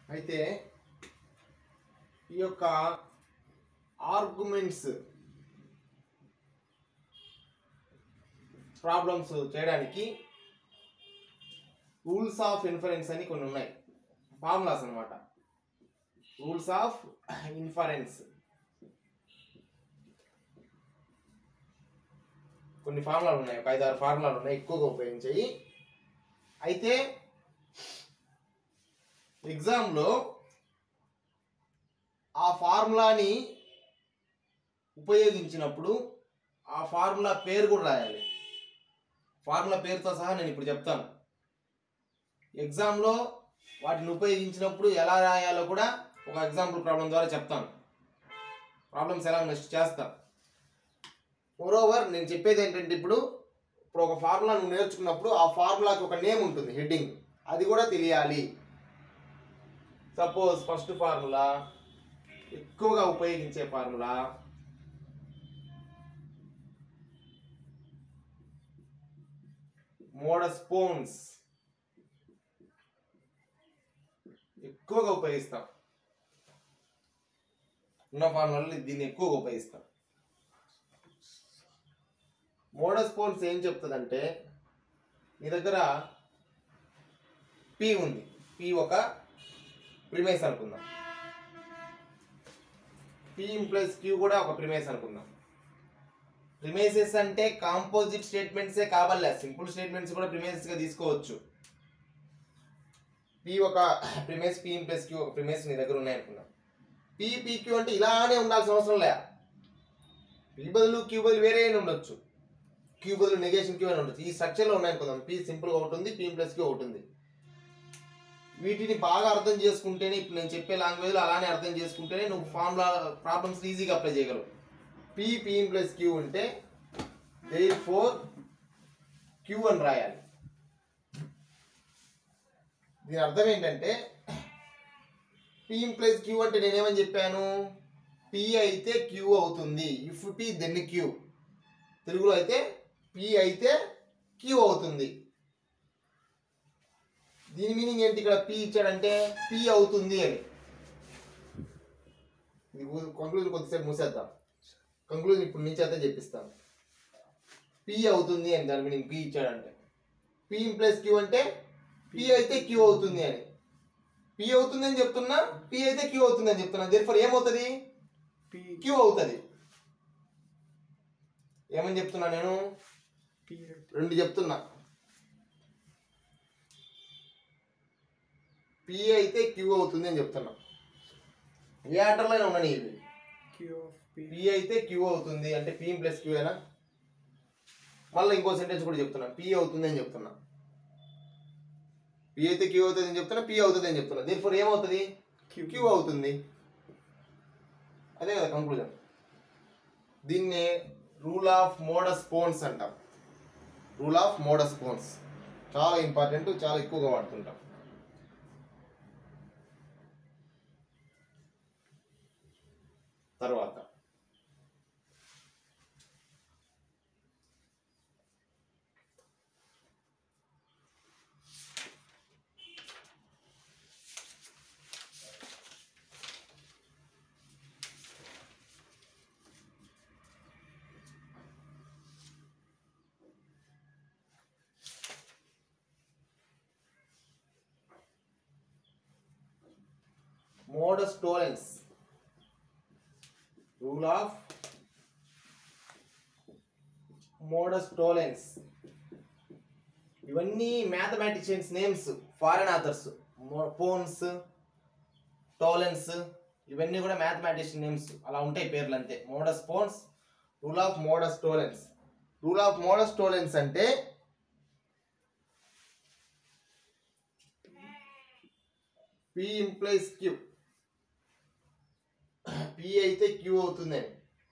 అయితే ఈ యొక్క ఆర్గ్యుమెంట్స్ ప్రాబ్లమ్స్ చేయడానికి రూల్స్ ఆఫ్ ఇన్ఫరెన్స్ అని కొన్ని ఉన్నాయి ఫార్ములాస్ అన్నమాట రూల్స్ ఆఫ్ ఇన్ఫరెన్స్ కొన్ని ఫార్ములాలు ఉన్నాయి ఒక ఐదారు ఫార్ములాలు ఉన్నాయి ఎక్కువగా ఉపయోగించాయి అయితే ఎగ్జామ్లో ఆ ఫార్ములాని ఉపయోగించినప్పుడు ఆ ఫార్ములా పేరు కూడా రాయాలి ఫార్ములా పేరుతో సహా నేను ఇప్పుడు చెప్తాను ఎగ్జామ్లో వాటిని ఉపయోగించినప్పుడు ఎలా రాయాలో కూడా ఒక ఎగ్జాంపుల్ ప్రాబ్లం ద్వారా చెప్తాను ప్రాబ్లమ్స్ ఎలా నెక్స్ట్ చేస్తా మోరోవర్ నేను చెప్పేది ఏంటంటే ఇప్పుడు ఇప్పుడు ఒక ఫార్ములా నువ్వు నేర్చుకున్నప్పుడు ఆ ఫార్ములాకి ఒక నేమ్ ఉంటుంది హెడ్డింగ్ అది కూడా తెలియాలి సపోజ్ ఫస్ట్ ఫార్ములా ఎక్కువగా ఉపయోగించే ఫార్ములా మోడస్పోన్స్ ఎక్కువగా ఉపయోగిస్తాం ఉన్న ఫార్ములాలో దీన్ని ఎక్కువగా ఉపయోగిస్తాం మోడస్పోన్స్ ఏం చెప్తుందంటే నీ దగ్గర పి ఉంది పి ఒక ప్రిమేస్ అనుకుందాం పి ప్లస్ క్యూ కూడా ఒక ప్రిమేస్ అనుకుందాం ప్రిమేసెస్ అంటే కాంపోజిట్ స్టేట్మెంట్సే కావాలే సింపుల్ స్టేట్మెంట్స్ కూడా ప్రిమేసెస్ గా తీసుకోవచ్చు పి ఒక ప్రిమేస్ పి ప్లస్ క్యూ ఒక ప్రిమేస్ నీ దగ్గర ఉన్నాయి అనుకుందాం పి పి క్యూ అంటే ఇలానే ఉండాల్సిన అవసరం లే పి బదులు క్యూ బదులు వేరే అయినా ఉండొచ్చు క్యూ బదులు నెగేషన్ క్యూ అని ఉండొచ్చు ఈ స్ట్రక్చర్లో ఉన్నాయి అనుకుందాం పి సింపుల్గా ఒకటి ఉంది పి ప్లస్ క్యూ ఒకటి ఉంది వీటిని బాగా అర్థం చేసుకుంటేనే ఇప్పుడు నేను చెప్పే లాంగ్వేజ్లో అలానే అర్థం చేసుకుంటేనే నువ్వు ఫార్ములా ప్రాబ్లమ్స్ ఈజీగా అప్లై చేయగలవు పి పి ప్లస్ క్యూ ఉంటే దేర్ ఫోర్ క్యూ అని రాయాలి దీని అర్థం ఏంటంటే పి ప్లస్ క్యూ అంటే నేనేమని చెప్పాను పి అయితే క్యూ అవుతుంది ఇఫ్ పి దెన్ క్యూ తెలుగులో అయితే పి అయితే క్యూ అవుతుంది దీని మీనింగ్ ఏంటి ఇక్కడ పి ఇచ్చాడంటే పి అవుతుంది అని ఇది కంక్లూజన్ కొద్దిసేపు మూసేద్దాం కంక్లూజన్ ఇప్పుడు నుంచి అయితే చెప్పిస్తాను పి అవుతుంది అని దాని మీనింగ్ పి ఇచ్చాడంటే పి ప్లస్ క్యూ అంటే పి అయితే క్యూ అవుతుంది అని పి అవుతుంది అని చెప్తున్నా పి అయితే క్యూ అవుతుంది అని చెప్తున్నా దేర్ఫర్ ఏమవుతుంది పి క్యూ అవుతుంది ఏమని చెప్తున్నా నేను పి రెండు చెప్తున్నా పి అయితే క్యూ అవుతుంది అని చెప్తున్నా ఏ ఆటర్లో ఉండని ఇవి క్యూ ఆఫ్ పి పి అయితే క్యూ అవుతుంది అంటే పి ప్లస్ క్యూ అయినా మళ్ళీ ఇంకో సెంటెన్స్ కూడా చెప్తున్నా పి అవుతుంది అని చెప్తున్నా పి అయితే క్యూ అవుతుంది అని చెప్తున్నా పి అవుతుంది అని చెప్తున్నా దీని ఫోర్ ఏమవుతుంది క్యూ క్యూ అవుతుంది అదే కదా కంక్లూజన్ దీన్ని రూల్ ఆఫ్ మోడస్ పోన్స్ అంటాం రూల్ ఆఫ్ మోడస్ పోన్స్ చాలా ఇంపార్టెంట్ చాలా ఎక్కువగా వాడుతుంటాం తర్వాత modus tollens rule of modus tollens ఇవన్నీ mathematicians names foreign authors ponens tollens ఇవన్నీ కూడా మ్యాథమెటిషియన్ నేమ్స్ అలా ఉంటాయి పేర్లు అంతే modus ponens rule of modus tollens rule of modus tollens అంటే పి ఇంప్లైస్ క్యూ పి అయితే క్యూ అవుతుందని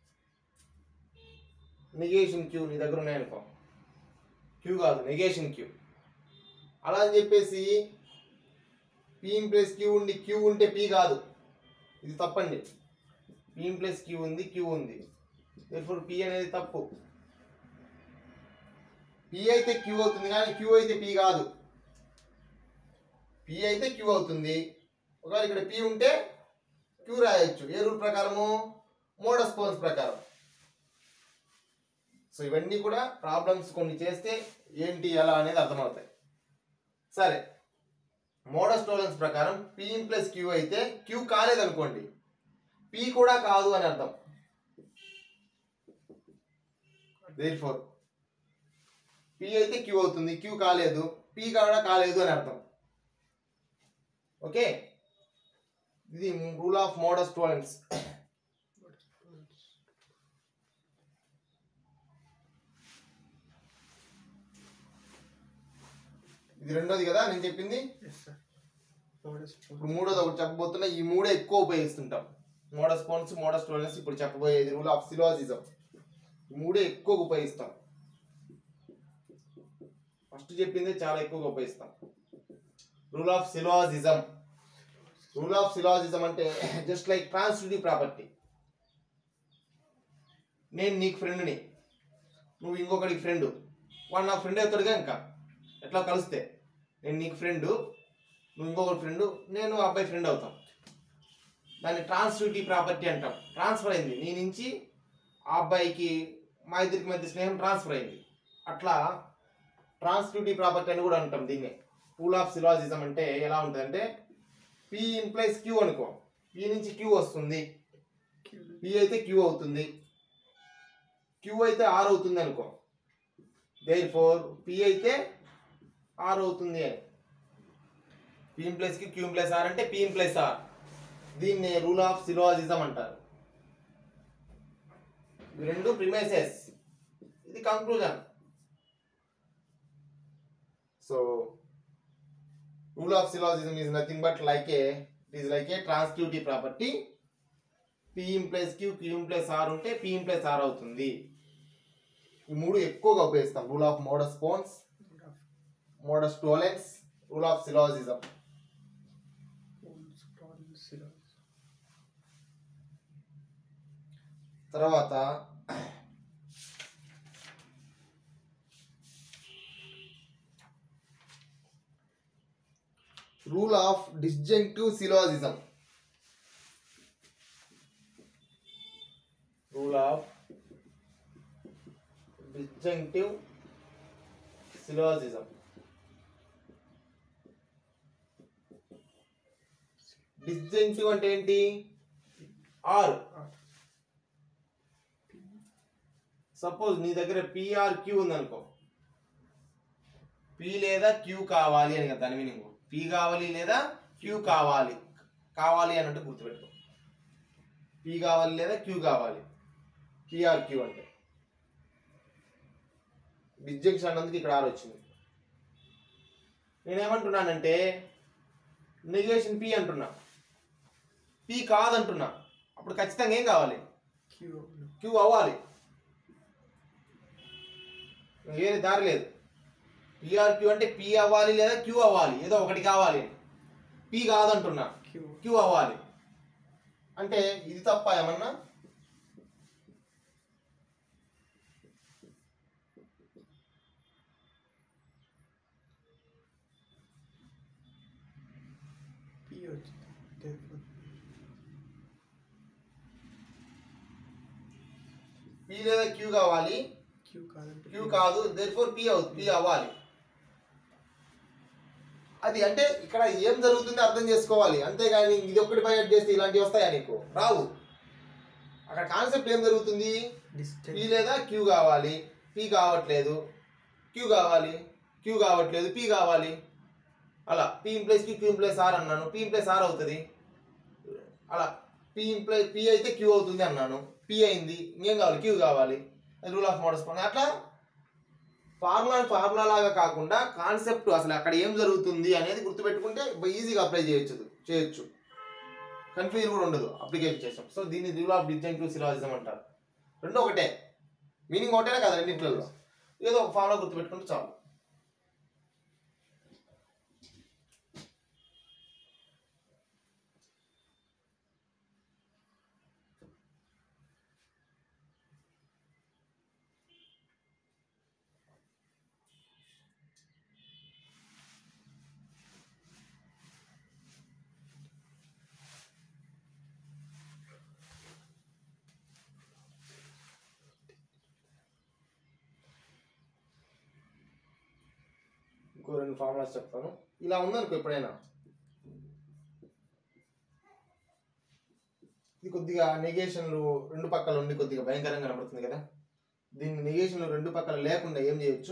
నెగేషన్ క్యూ నీ దగ్గర ఉన్నాయనుకో క్యూ కాదు నెగేషన్ క్యూ అలా అని చెప్పేసి పి ప్లస్ క్యూ ఉండి క్యూ ఉంటే పి కాదు ఇది తప్పండి పి ప్లస్ క్యూ ఉంది క్యూ ఉంది ఇప్పుడు పి అనేది తప్పు పి అయితే క్యూ అవుతుంది కానీ క్యూ అయితే పి కాదు పి అయితే క్యూ అవుతుంది ఒకవేళ ఇక్కడ పి ఉంటే క్యూ రాయొచ్చు ఏ రూల్ ప్రకారము మోడస్ పోల్స్ ప్రకారం సో ఇవన్నీ కూడా ప్రాబ్లమ్స్ కొన్ని చేస్తే ఏంటి ఎలా అనేది అర్థమవుతాయి సరే మోడస్ టోలెన్స్ ప్రకారం పి ప్లస్ క్యూ అయితే క్యూ కాలేదనుకోండి పి కూడా కాదు అని అర్థం దేర్ ఫోర్ పి అయితే క్యూ అవుతుంది క్యూ కాలేదు పి కూడా కాలేదు అని అర్థం ఓకే ఇది రూల్ ఆఫ్ మోడస్ టోలెన్స్ ఇది రెండోది కదా నేను చెప్పింది ఎస్ సార్ మోడస్ ఇప్పుడు మూడోది ఒకటి చెప్పబోతున్నా ఈ మూడే ఎక్కువ ఉపయోగిస్తుంటాం మోడస్ పోన్స్ మోడస్ టోలెన్స్ ఇప్పుడు చెప్పబోయేది రూల్ ఆఫ్ సిలోజిజం ఈ మూడే ఎక్కువ ఉపయోగిస్తాం ఫస్ట్ చెప్పింది చాలా ఎక్కువగా ఉపయోగిస్తాం rule of syllogism rule of syllogism అంటే జస్ట్ లైక్ ట్రాన్సిటివ్ ప్రాపర్టీ నేను నీకు ఫ్రెండ్ని నువ్వు ఇంకొకడికి ఫ్రెండ్ వాడు నా ఫ్రెండ్ అవుతాడుగా ఇంకా ఎట్లా కలిస్తే నేను నీకు ఫ్రెండ్ నువ్వు ఇంకొకటి ఫ్రెండ్ నేను ఆ అబ్బాయి ఫ్రెండ్ అవుతాం దాన్ని ట్రాన్స్టిట్యూటివ్ ప్రాపర్టీ అంటాం ట్రాన్స్ఫర్ అయింది నీ నుంచి ఆ అబ్బాయికి మా ఇద్దరికి మధ్య స్నేహం ట్రాన్స్ఫర్ అయింది అట్లా ట్రాన్స్టిట్యూటివ్ ప్రాపర్టీ అని కూడా అంటాం దీన్ని రూల్ ఆఫ్ సిలాజిజం అంటే ఎలా ఉంటుందంటే పి ఇంప్లైస్ క్యూ అనుకో పి నుంచి క్యూ వస్తుంది పి అయితే క్యూ అవుతుంది క్యూ అయితే ఆర్ అవుతుంది అనుకో దేర్ ఫోర్ పి అయితే ఆర్ అవుతుంది అని పి ప్లస్ కి క్యూ ప్లస్ ఆర్ అంటే పి ప్లస్ ఆర్ దీన్ని రూల్ ఆఫ్ సిలోజిజం అంటారు ఇవి రెండు ప్రిమైసెస్ ఇది conclusion so rule of syllogism is nothing but like a it is like a transitive property P plus Q Q plus R ఉంటే P plus R అవుతుంది ఈ మూడు ఎక్కువగా ఉపయోగిస్తాం rule of modus ponens modus tollens rule of syllogism తర్వాత rule of disjunctive syllogism rule of disjunctive syllogism disjunctive అంటే ఏంటి or suppose నీ దగ్గర పిఆర్ క్యూ ఉందనుకో పి లేదా క్యూ కావాలి అని కదా దాని మీనింగ్ పి కావాలి లేదా క్యూ కావాలి కావాలి అని అంటే గుర్తుపెట్టుకో పి కావాలి లేదా క్యూ కావాలి పిఆర్ క్యూ అంటే డిస్జంక్షన్ అన్నందుకు ఇక్కడ ఆర్ వచ్చింది నేనేమంటున్నానంటే నెగేషన్ పి అంటున్నా పి కాదంటున్నా అప్పుడు ఖచ్చితంగా ఏం కావాలి క్యూ అవ్వాలి వేరే దారి లేదు పిఆర్ క్యూ అంటే పి అవ్వాలి లేదా క్యూ అవ్వాలి ఏదో ఒకటి కావాలి పి కాదంటున్నా క్యూ అవ్వాలి అంటే ఇది తప్ప ఏమన్నా పి లేదా క్యూ కావాలి క్యూ కాదంటే క్యూ కాదు దేర్ ఫోర్ పి అవుతుంది పి అవ్వాలి అది అంటే ఇక్కడ ఏం జరుగుతుందో అర్థం చేసుకోవాలి అంతేగాని ఇది ఒక్కటి పై చేస్తే ఇలాంటివి వస్తాయా నీకు రావు అక్కడ కాన్సెప్ట్ ఏం జరుగుతుంది పి లేదా క్యూ కావాలి పి కావట్లేదు క్యూ కావాలి క్యూ కావట్లేదు పి కావాలి అలా P implies Q Q implies R అన్నాను పి ఇంప్లైస్ ఆర్ అవుతుంది అలా పి ఇంప్లై పి అయితే క్యూ అవుతుంది అన్నాను పి అయింది ఇంకేం కావాలి క్యూ కావాలి రూల్ ఆఫ్ మోడల్స్ అట్లా ఫార్ములా ఫార్ములా లాగా కాకుండా కాన్సెప్ట్ అసలు అక్కడ ఏం జరుగుతుంది అనేది గుర్తుపెట్టుకుంటే ఈజీగా అప్లై చేయొచ్చు చేయొచ్చు కన్ఫ్యూజన్ కూడా ఉండదు అప్లికేషన్ చేసాం సో దీన్ని రూల్ ఆఫ్ డిజైన్ సిలాజిజం అంటారు రెండు ఒకటే మీనింగ్ ఒకటేనే కదా రెండింటిలో ఏదో ఒక ఫామ్లో గుర్తుపెట్టుకుంటే చాలు ఇంకో రెండు ఫార్ములాస్ చెప్తాను ఇలా ఉందనుకో ఎప్పుడైనా ఇది కొద్దిగా నెగేషన్లు రెండు పక్కల ఉండి కొద్దిగా భయంకరంగా కనబడుతుంది కదా దీన్ని నెగేషన్లు రెండు పక్కల లేకుండా ఏం చేయొచ్చు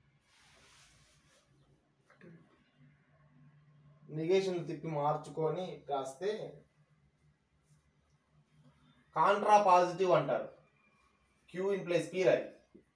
నెగేషన్లు తిప్పి మార్చుకొని రాస్తే కాంట్రా పాజిటివ్ అంటారు క్యూ ఇన్ ప్లేస్ పీ రాయి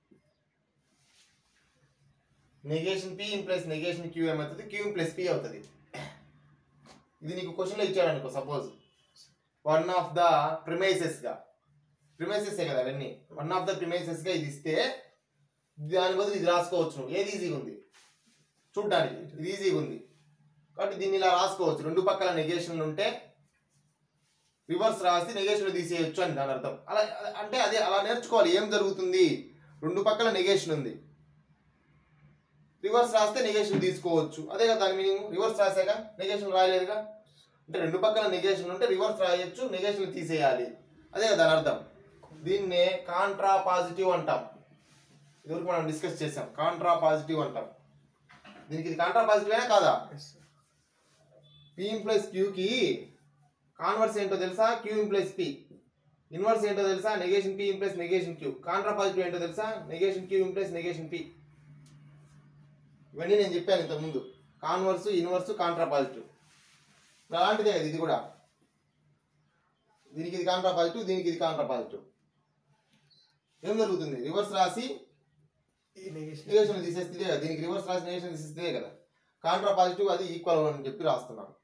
negation P implies negation Q ఏమవుతుంది క్యూ ఇన్ ప్లస్ పీ అవుతుంది ఇది నీకు క్వశ్చన్లో ఇచ్చాడు అనుకో suppose one of the premises గా ప్రిమైసెస్ కదా అవన్నీ వన్ ఆఫ్ ద ప్రిమైసెస్ గా ఇది ఇస్తే దాని బదులు ఇది రాసుకోవచ్చు నువ్వు ఏది ఈజీగా ఉంది చూడ్డానికి ఇది ఈజీగా ఉంది కాబట్టి దీన్ని ఇలా రాసుకోవచ్చు రెండు పక్కల నెగేషన్లు ఉంటే రివర్స్ రాసి నెగేషన్ తీసేయచ్చు అని దాని అర్థం అలా అంటే అదే అలా నేర్చుకోవాలి ఏం జరుగుతుంది రెండు పక్కల నెగేషన్ ఉంది రివర్స్ రాస్తే నెగేషన్ తీసుకోవచ్చు అదే కదా దాని మీనింగ్ రివర్స్ రాసాక నెగేషన్ రాయలేదుగా అంటే రెండు పక్కల నెగేషన్ ఉంటే రివర్స్ రాయొచ్చు నెగేషన్ తీసేయాలి అదే కదా దాని అర్థం దీన్నే కాంట్రా పాజిటివ్ అంటాం ఇదివరకు మనం డిస్కస్ చేసాం కాంట్రా పాజిటివ్ అంటాం దీనికి ఇది కాంట్రా పాజిటివ్ అయినా కాదా ఎస్ సార్ పి ఇంప్లస్ క్యూకి కాన్వర్స్ ఏంటో తెలుసా క్యూ ఇంప్లస్ పి ఇన్వర్స్ ఏంటో తెలుసా negation P implies negation Q contrapositive ఏంటో తెలుసా negation Q implies negation P ఇవన్నీ నేను చెప్పాను ఇంతకుముందు కాన్వర్స్ ఇన్వర్స్ కాంట్రా పాజిటివ్ అలాంటిదే కదా ఇది కూడా దీనికి ఇది కాంట్రా పాజిటివ్ దీనికి ఇది కాంట్రా పాజిటివ్ ఏం జరుగుతుంది రివర్స్ రాసి ఈ నెగేషన్ నెగేషన్ తీసేస్తే కదా దీనికి రివర్స్ రాసి నెగేషన్ తీసేస్తే కదా కాంట్రా పాజిటివ్ అది ఈక్వల్ అని చెప్పి రాస్తున్నాను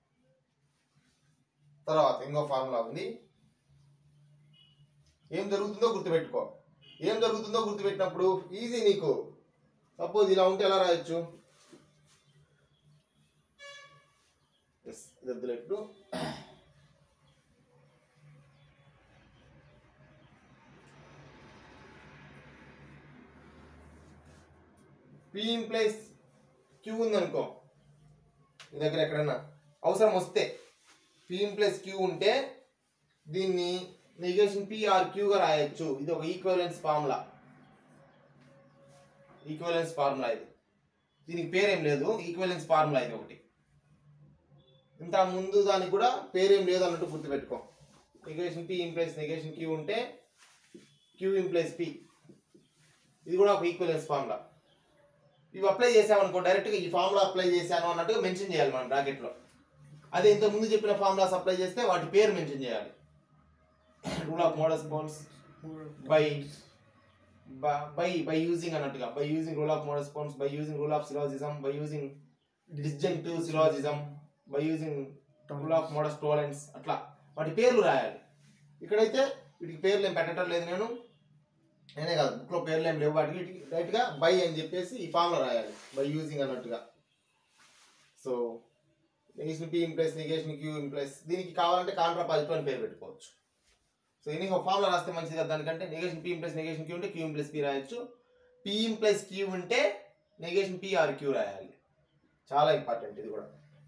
తర్వాత ఇంకో ఫార్ములా ఉంది ఏం జరుగుతుందో గుర్తుపెట్టుకో ఏం జరుగుతుందో గుర్తుపెట్టినప్పుడు ఈజీ నీకు సపోజ్ ఇలా ఉంటే ఎలా రాయొచ్చు ఎస్ ఇది వద్దులే ఇప్పుడు పి ఇన్ ప్లేస్ క్యూ ఉందనుకో నీ దగ్గర ఎక్కడన్నా అవసరం వస్తే పి ఇన్ ప్లేస్ క్యూ ఉంటే దీన్ని నెగేషన్ పి ఆర్ క్యూగా రాయొచ్చు ఇది ఒక ఈక్వలెన్స్ ఫార్ములా ఈక్వలెన్స్ ఫార్ములా ఇది దీనికి పేరేం లేదు ఈక్వలెన్స్ ఫార్ములా ఇది ఒకటి ఇంత ముందు దానికి కూడా పేరేం లేదు అన్నట్టు గుర్తుపెట్టుకో negation P implies negation Q ఉంటే క్యూ ఇన్ ప్లేస్ పి ఇది కూడా ఒక ఈక్వలెన్స్ ఫార్ములా ఇవి అప్లై చేసామనుకో డైరెక్ట్గా ఈ ఫార్ములా అప్లై చేశాను అన్నట్టుగా మెన్షన్ చేయాలి మనం బ్రాకెట్లో అదే ఇంత ముందు చెప్పిన ఫార్ములాస్ అప్లై చేస్తే వాటి పేరు మెన్షన్ చేయాలి rule of modus ponens by by by using అన్నట్టుగా by using rule of modus ponens by using rule of syllogism by using disjunctive syllogism by using rule of modus tollens అట్లా వాటి పేర్లు రాయాలి ఇక్కడైతే వీటికి పేర్లు ఏం పెట్టడం లేదు నేను నేనే కాదు బుక్లో పేర్లు ఏం లేవు వాటికి వీటికి రైట్గా బై అని చెప్పేసి ఈ ఫామ్లో రాయాలి బై యూజింగ్ అన్నట్టుగా so negation P implies negation Q implies దీనికి కావాలంటే కాంట్రా పాజిటివ్ అని పేరు పెట్టుకోవచ్చు సో ఎన్ని ఫామ్లో రాస్తే మంచిది కదా దానికంటే negation P implies negation Q ఉంటే క్యూ ఇన్ ప్లస్ పి రాయొచ్చు పి ఇన్ ప్లస్ క్యూ ఉంటే నెగేషన్ పి ఆర్ క్యూ రాయాలి చాలా ఇంపార్టెంట్ ఇది కూడా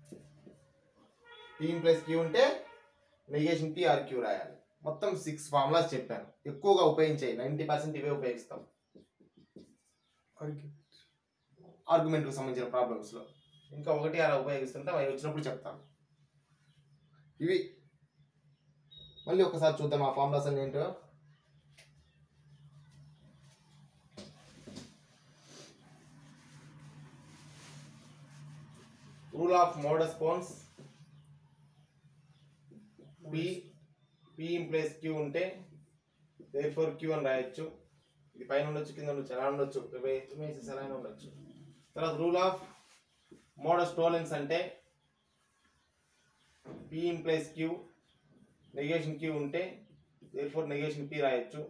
పి ఇన్ ప్లస్ క్యూ ఉంటే నెగేషన్ పి ఆర్ క్యూ రాయాలి మొత్తం సిక్స్ ఫార్ములాస్ చెప్పాను ఎక్కువగా ఉపయోగించాయి నైంటీ పర్సెంట్ ఇవే ఉపయోగిస్తాం ఆర్గ్యుమెంట్కి సంబంధించిన ప్రాబ్లమ్స్లో ఇంకా ఒకటి అలా ఉపయోగిస్తుంటే అవి వచ్చినప్పుడు చెప్తాను ఇవి మళ్ళీ ఒకసారి చూద్దాం ఆ ఫార్ములాస్ అన్ని ఏంటో rule of modus ponens P P implies Q ఉంటే దేర్ ఫోర్ క్యూ అని రాయొచ్చు ఇది పైన ఉండొచ్చు కింద ఉండొచ్చు ఎలా ఉండొచ్చు ఇమేజెస్ ఎలా అయినా ఉండొచ్చు తర్వాత రూల్ ఆఫ్ మోడస్ టోలెన్స్ అంటే P implies Q negation Q ఉంటే దేర్ ఫోర్ నెగేషన్ పి రాయొచ్చు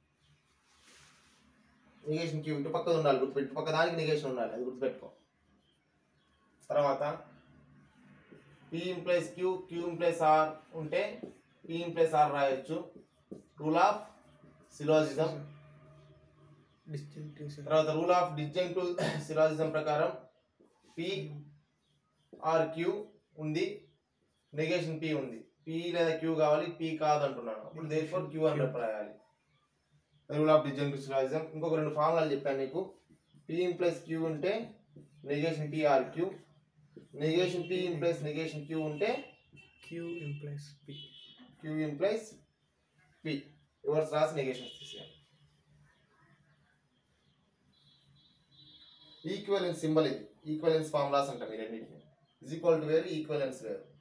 నెగేషన్ క్యూ ఇటు పక్క ఉండాలి గుర్తుపెట్టు ఇటు పక్క దానికి నెగేషన్ ఉండాలి అది గుర్తుపెట్టుకో తర్వాత P implies Q Q implies R ఉంటే పి ఇన్ ప్లేస్ ఆర్ రాయొచ్చు రూల్ ఆఫ్ సిలాజిజం డిస్టింక్టివ్ తర్వాత రూల్ ఆఫ్ డిస్జంక్టివ్ సిలాజిజం ప్రకారం పి ఆర్ క్యూ ఉంది నెగేషన్ పి ఉంది పి లేదా క్యూ కావాలి పి కాదు అంటున్నాను అప్పుడు దేర్ ఫోర్ క్యూ అని రాయాలి రూల్ ఆఫ్ డిస్జంక్టివ్ సిలాజిజం ఇంకొక రెండు ఫార్ములాలు చెప్పాను నీకు పి ఇన్ ప్లస్ క్యూ ఉంటే negation P or Q negation P implies negation Q ఉంటే Q implies P Q implies P reverse రాసి నెగేషన్స్ తీసేయాలి ఈక్వలెన్స్ సింబల్ ఇది ఈక్వలెన్స్ ఫార్ములాస్ అంటాం ఈ రెండింటిని ఇజ్ ఈక్వల్ టు వేరు ఈక్వలెన్స్ వేరు